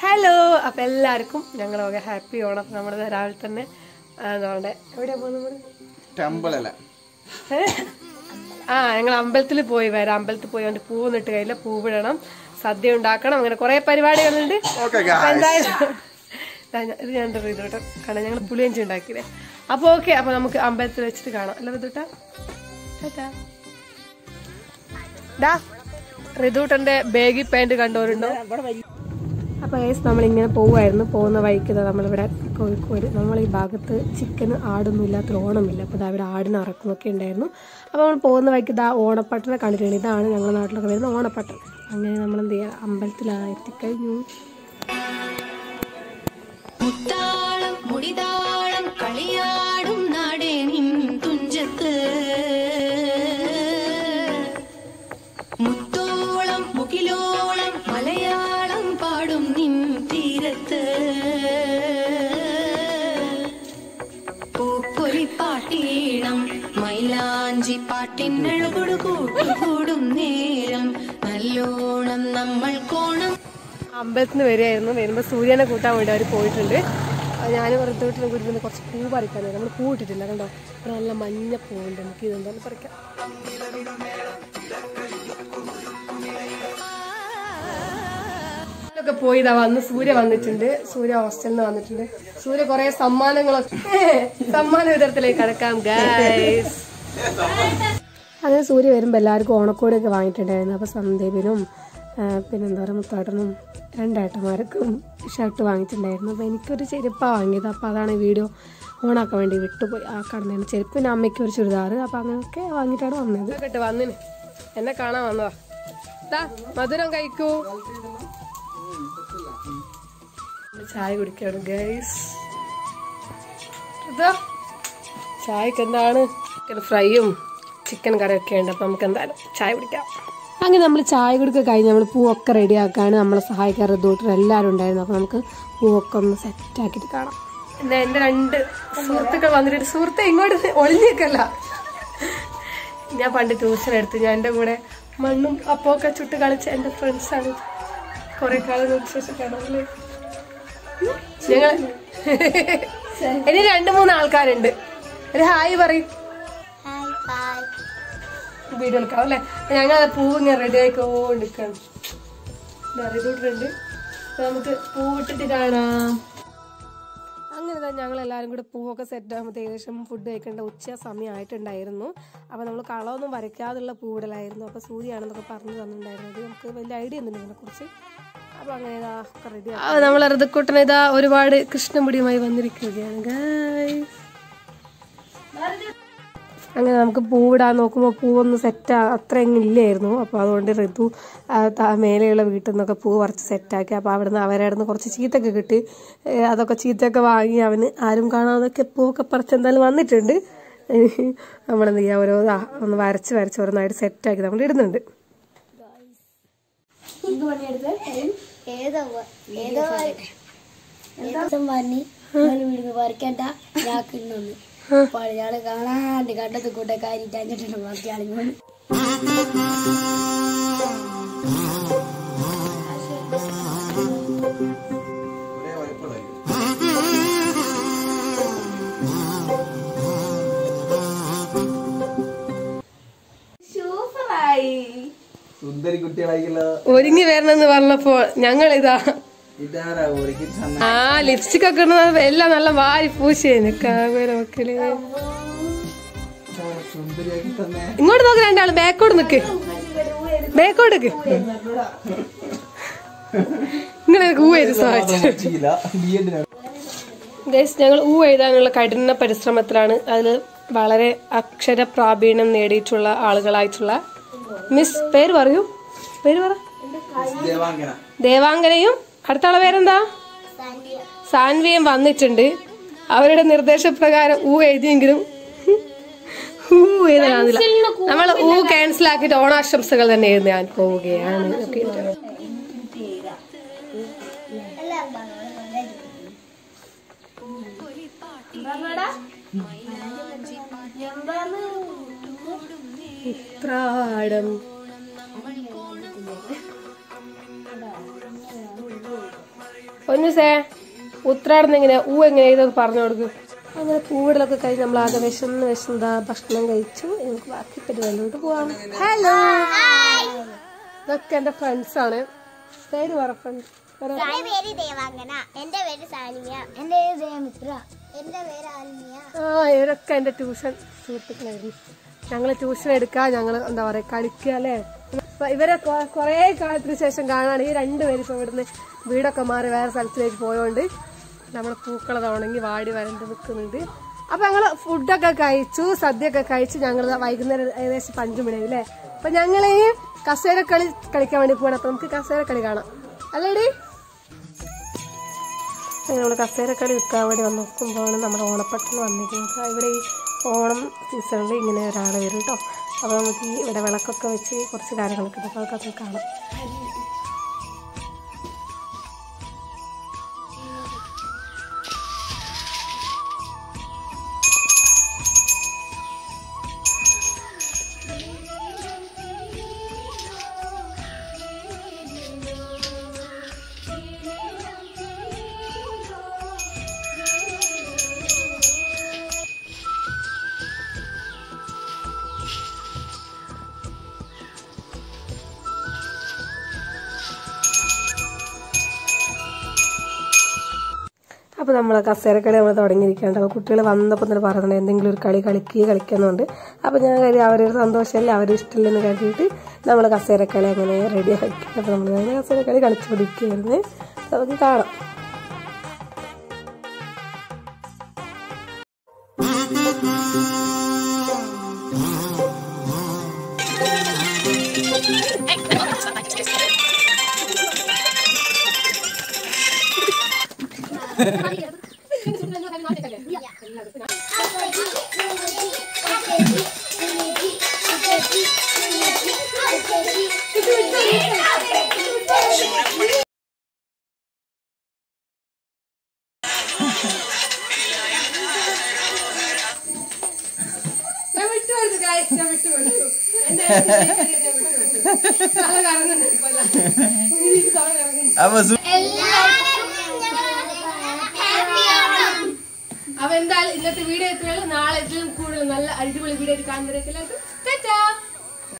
Hello അപ്പൊ എല്ലാവർക്കും ഞങ്ങളൊക്കെ ഹാപ്പി ഓണം നമ്മൾ രാവിലെ തന്നെ അതുകൊണ്ട് എവിടെയാ പോകുന്നത് നമ്മള്? ടെമ്പിളല്ല ഏ? ആ ഞങ്ങൾ അമ്പലത്തിൽ പോയി വരാം അമ്പലത്തിൽ പോയി അതിന്റെ പൂവ് നിട്ട് കയ്യില് പൂവിടണം സദ്യ ഉണ്ടാക്കണം അങ്ങനെ കുറെ പരിപാടികളുണ്ട് Okay, അപ്പൊ എന്തായാലും ദാ ഞാൻ- ഇത് ഞാൻ റിതോട്ട കാരണം ഞങ്ങൾ പുളിയഞ്ചി ഉണ്ടാക്കിയില്ലേ അപ്പൊ ഓക്കെ അപ്പൊ നമുക്ക് അമ്പലത്തിൽ വെച്ചിട്ട് കാണാം അല്ല റിതോട്ട ഡാ റിതൂട്ടന്റെ ബാഗി പാന്റ് കണ്ടവരുണ്ടോ അപ്പൊ ഏസ് നമ്മളിങ്ങനെ പോവായിരുന്നു പോകുന്ന വഴിക്ക് ദാ നമ്മളിവിടെ കോഴിക്കോട് നമ്മൾ ഈ ഭാഗത്ത് ചിക്കന് ആടൊന്നും ഇല്ലാത്തൊരു ഓണമില്ല അപ്പോൾ ഇവിടെ ആടിന് അറക്കുന്നൊക്കെ ഉണ്ടായിരുന്നു അപ്പോൾ നമ്മൾ പോകുന്ന വഴിക്ക് ഇതാ ഓണപ്പട്ടനെ കണ്ടിട്ടുണ്ട് ഇതാണ് ഞങ്ങളുടെ നാട്ടിലൊക്കെ വരുന്ന ഓണപ്പട്ടൻ അങ്ങനെ നമ്മൾ എന്ത് ചെയ്യുക അമ്പലത്തിൽ എത്തിക്കഴിഞ്ഞു മുത്താളം മുടിതാളം കളിയാടും നാടേ നിൻ തുഞ്ചത്ത് മുത്തോളം മുകിലോളം മലയാളം പാടും നിൻ തീരത്ത് പൂപ്പൊലിപ്പാട്ടീണം മൈലാഞ്ചി പാട്ടിനഴകൊടു കൂട്ടുകൂടും നേരം നല്ലോണം നമ്മൾ കോണം അമ്പലത്തിൽ നിന്ന് വരികയായിരുന്നു വരുമ്പോൾ സൂര്യനെ കൂട്ടാൻ വേണ്ടി അവർ പോയിട്ടുണ്ട് ഞാൻ വെറുതെ വീട്ടിൽ കുറച്ച് പൂ പറിക്കാനാണ് നമ്മൾ പൂ ഇട്ടിട്ടില്ല കണ്ടോ ഇവിടെ നല്ല മഞ്ഞ പൂവുണ്ട് നമുക്ക് ഇതെന്തായാലും പറിക്കാം ഒക്കെ പോയി ഇതാ വന്ന് സൂര്യ വന്നിട്ടുണ്ട് സൂര്യ ഹോസ്റ്റലിൽ നിന്ന് വന്നിട്ടുണ്ട് സൂര്യ കുറെ സമ്മാനങ്ങളൊക്കെ സമ്മാന വിതരത്തിലേക്ക് കടക്കാം ഗൈസ് അങ്ങനെ സൂര്യ വരുമ്പോൾ എല്ലാവർക്കും ഓണക്കോടിയൊക്കെ വാങ്ങിയിട്ടുണ്ടായിരുന്നു അപ്പോൾ സന്ദീപിനും ആ, പിന്നെ എന്താ പറയുക മുത്താട്ടനും രണ്ടേട്ടന്മാർക്കും ഷർട്ട് വാങ്ങിയിട്ടുണ്ടായിരുന്നു അപ്പോൾ എനിക്കൊരു ചെരുപ്പാണ് വാങ്ങിയത് അപ്പോൾ അതാണ് ഈ വീഡിയോ ഓണാക്കാൻ വേണ്ടി വിട്ടുപോയി ആ കടന്നതിന് ചെരുപ്പ് പിന്നെ അമ്മയ്ക്ക് ഒരു ചുരിദാർ അപ്പോൾ അങ്ങനെയൊക്കെ വാങ്ങിയിട്ടാണ് വന്നത് കേട്ടോ വന്നിന് എന്നെ കാണാൻ വന്നതാ ദാ മധുരം കഴിക്കൂ ചായ കുടിക്കാണ് ഗൈസ് ഇതാ ചായക്ക് എന്താണ് ചിക്കൻ ഫ്രൈയും ചിക്കൻ കറിയൊക്കെ ഉണ്ട് അപ്പം നമുക്ക് എന്തായാലും ചായ കുടിക്കാം അങ്ങനെ നമ്മൾ ചായ കുടിക്കുക കഴിഞ്ഞ് നമ്മൾ പൂവൊക്കെ റെഡിയാക്കാണ് നമ്മളെ സഹായിക്കാൻ റിതൂട്ടർ എല്ലാവരും ഉണ്ടായിരുന്നു അപ്പം നമുക്ക് പൂവൊക്കെ ഒന്ന് സെറ്റ് ആക്കിയിട്ട് കാണാം എന്താ എൻ്റെ രണ്ട് സുഹൃത്തുക്കൾ വന്നിട്ട് സുഹൃത്തെ ഇങ്ങോട്ട് ഒളിഞ്ഞേക്കല്ല ഞാൻ പണ്ട് ട്യൂഷൻ എടുത്ത് ഞാൻ എൻ്റെ കൂടെ മണ്ണും അപ്പമൊക്കെ ചുട്ട് കളിച്ച എൻ്റെ ഫ്രണ്ട്സാണ് കുറെ കാലങ്ങൾക്ക് ശേഷം കാണാമല്ലേ ഞങ്ങൾ ഇനി രണ്ട് മൂന്ന് ആൾക്കാരുണ്ട് ഒരു ഹായ് പറയും വീഡിയോ എടുക്കാം അല്ലേ ഞങ്ങൾ ആ പൂവ് ഇങ്ങനെ റെഡി ആയിക്കോണ്ടിരിക്കണം അറിയിട്ടുണ്ട് നമുക്ക് പൂവിട്ടിട്ട് കാണാം അങ്ങനെ തന്നെ ഞങ്ങൾ എല്ലാവരും കൂടെ പൂവൊക്കെ സെറ്റ് ആകുമ്പോൾ ഏകദേശം ഫുഡ് കഴിക്കേണ്ട ഉച്ച സമയമായിട്ടുണ്ടായിരുന്നു അപ്പോൾ നമ്മൾ കളമൊന്നും വരയ്ക്കാതുള്ള പൂവിടലായിരുന്നു അപ്പോൾ സൂര്യാണെന്നൊക്കെ പറഞ്ഞു തന്നിട്ടുണ്ടായിരുന്നു അത് നമുക്ക് വലിയ ഐഡിയ ഒന്നും ഇതിനെക്കുറിച്ച് അപ്പോൾ അങ്ങനെ ഇതാ ഒക്കെ റെഡി നമ്മൾ ഋതുക്കുട്ടൻ ഇതാ ഒരുപാട് കൃഷ്ണമുടിയുമായി വന്നിരിക്കുകയാണ് ഗായ്സ് അങ്ങനെ നമുക്ക് പൂവിടാൻ നോക്കുമ്പോൾ പൂവൊന്നും സെറ്റ് അത്രയെങ്കിലും ഇല്ലായിരുന്നു അപ്പോൾ അതുകൊണ്ട് ഋതു ആ, ത- മേലെയുള്ള വീട്ടിൽ നിന്നൊക്കെ പൂ പറിച്ച് സെറ്റാക്കി അപ്പോൾ അവിടുന്ന് അവരുടെ അടുത്ത് കുറച്ച് ചീത്തൊക്കെ കിട്ടി ഏ, അതൊക്കെ ചീത്തൊക്കെ വാങ്ങി അവന് ആരും കാണാതൊക്കെ പൂവൊക്കെ പറിച്ച് എന്തായാലും വന്നിട്ടുണ്ട് നമ്മളെന്ത് ചെയ്യുക ഓരോ ദാ ഒന്ന് വരച്ച് വരച്ച് ഓരോന്നായിട്ട് സെറ്റാക്കി നമ്മൾ ഇടുന്നുണ്ട് ഏതോ ഏതോ ദിവസം പറഞ്ഞ് ഞാൻ ഇവിടുന്ന് പറിക്കണ്ട ഞാക്കുന്നു പഴയാള് കാണാണ്ട് കണ്ടത് കൂടെ കാര്യമായിട്ട് അഞ്ഞിട്ടുണ്ട് ബാക്കിയാളിങ്ങോട്ട് സുന്ദരി കുട്ടികളായിക്കല്ലോ ഒരുങ്ങി വരണമെന്ന് പറഞ്ഞപ്പോൾ ഞങ്ങൾ ഇതാ ഇതാരാ ഒരുക്കി തന്ന ആ ലിപ്സ്റ്റിക് ഒക്കെ ഇടുന്നത് എല്ലാം നല്ല വാരി പൂശിയാണ് കാവേര മക്കള് സുന്ദരിയാക്കി തന്നെ ഇങ്ങോട്ട് നോക്ക് രണ്ടാള് ബാക്കോട് നിക്ക് ബാക്കോട് നിക്ക് ഇങ്ങനെ എനിക്ക് ഊ എഴുതി സഹായിച്ചു ബി എഡിനാണ് ഗൈസ് ഞങ്ങൾ ഊ എഴുതാനുള്ള കഠിന പരിശ്രമത്തിലാണ് അതിൽ വളരെ അക്ഷര പ്രാവീണ്യം നേടിയിട്ടുള്ള ആളുകളായിട്ടുള്ള മിസ് പേര് പറയൂ പേര് പറ ദേവാംഗന ദേവാംഗനയും അടുത്ത ആളെ പേരെന്താ സാൻവിയും വന്നിട്ടുണ്ട് അവരുടെ നിർദ്ദേശപ്രകാരം ഊ എഴുതിയെങ്കിലും ഊ എഴുതാനില്ല നമ്മൾ ഊ ക്യാൻസൽ ആക്കിയിട്ട് ഓണാശംസകൾ തന്നെ എഴുതാൻ പോവുകയാണ് ഓക്കെ ഉത്രാടം ഒന്നുസേ ഉത്രാടുന്ന എങ്ങനെ ഊ എങ്ങനെ ഇതൊക്കെ പറഞ്ഞു കൊടുക്കും അങ്ങനെ പൂവിടലൊക്കെ കഴിഞ്ഞ് നമ്മൾ ആകെ വിശന്ന് വിശന്താ ഭക്ഷണം കഴിച്ചു എനിക്ക് ബാക്കി പരിപാടിയിലോട്ട് പോവാം ഹലോ ഇതൊക്കെ എന്റെ ഫ്രണ്ട്സ് ആണ് പേര് പറ ഫ്രണ്ട്സ് പേര് ദേവാംഗന എന്റെ പേര് സാനിയ എന്റെ പേര് ജയമിത്ര എന്റെ പേര് ആൽമിയ ആ ഇവരൊക്കെ എന്റെ ട്യൂഷൻ സുഹൃത്തുക്കളായിരുന്നു ഞങ്ങള് ട്യൂഷൻ എടുക്കുക ഞങ്ങൾ എന്താ പറയാ കളിക്കുക അല്ലേ അപ്പൊ ഇവരെ കൊ- കുറേ കാലത്തിന് ശേഷം കാണാണ് ഈ രണ്ടുപേരും ഇപ്പൊ ഇവിടുന്ന് വീടൊക്കെ മാറി വേറെ സ്ഥലത്തിലേക്ക് പോയോണ്ട് നമ്മളെ പൂക്കളത് ഉണങ്ങി വാടി വരണ്ട് നിൽക്കുന്നുണ്ട് അപ്പൊ ഞങ്ങള് ഫുഡൊക്കെ കഴിച്ചു സദ്യയൊക്കെ കഴിച്ച് ഞങ്ങൾ വൈകുന്നേരം ഏകദേശം ഇപ്പൊ അഞ്ചു മണിയായി അല്ലേ അപ്പൊ ഞങ്ങള് ഈ കസേര കളി കളിക്കാൻ വേണ്ടി പോവാണ് അപ്പൊ നമുക്ക് കസേര കളി കാണാം അല്ലേടി നമ്മൾ കസേരക്കളി വിൽക്കാൻ വേണ്ടി വന്ന് നോക്കുമ്പോഴാണ് നമ്മുടെ ഓണപ്പട്ടണം വന്നിരിക്കുന്നത് അപ്പോൾ ഇവിടെ ഈ ഓണം സീസണിൽ ഇങ്ങനെ ഒരാൾ വരും കേട്ടോ അപ്പോൾ നമുക്ക് ഈ ഇവിടെ വിളക്കൊക്കെ വെച്ച് കുറച്ച് കാര്യങ്ങളൊക്കെ ഉണ്ട് അപ്പോൾ അതൊക്കെ കാണാം അപ്പോൾ നമ്മൾ കസേരക്കളി നമ്മൾ തുടങ്ങിയിരിക്കുകയാണ് അപ്പോൾ കുട്ടികൾ വന്നപ്പോൾ തന്നെ പറയുന്നുണ്ട് എന്തെങ്കിലും ഒരു കളി കളിക്കുക കളിക്കുന്നുണ്ട് അപ്പോൾ ഞാൻ കരുതി അവരൊരു സന്തോഷമല്ലേ അവർ ഇഷ്ടമില്ലെന്ന് കരുതിയിട്ട് നമ്മൾ കസേരക്കളി അങ്ങനെ റെഡി ആക്കി അപ്പോൾ നമ്മൾ അങ്ങനെ കസേരക്കളി കളിച്ചുകൊണ്ടിരിക്കുകയായിരുന്നു നമുക്ക് കാണാം അപ്പൊ സു- അപ്പൊ എന്തായാലും ഇന്നത്തെ വീഡിയോ എത്രയുള്ളൂ നാളെ ഇതിലും കൂടുതൽ നല്ല അടിപൊളി വീഡിയോ കാണുന്നവരൊക്കെ എല്ലാവർക്കും ടാറ്റാ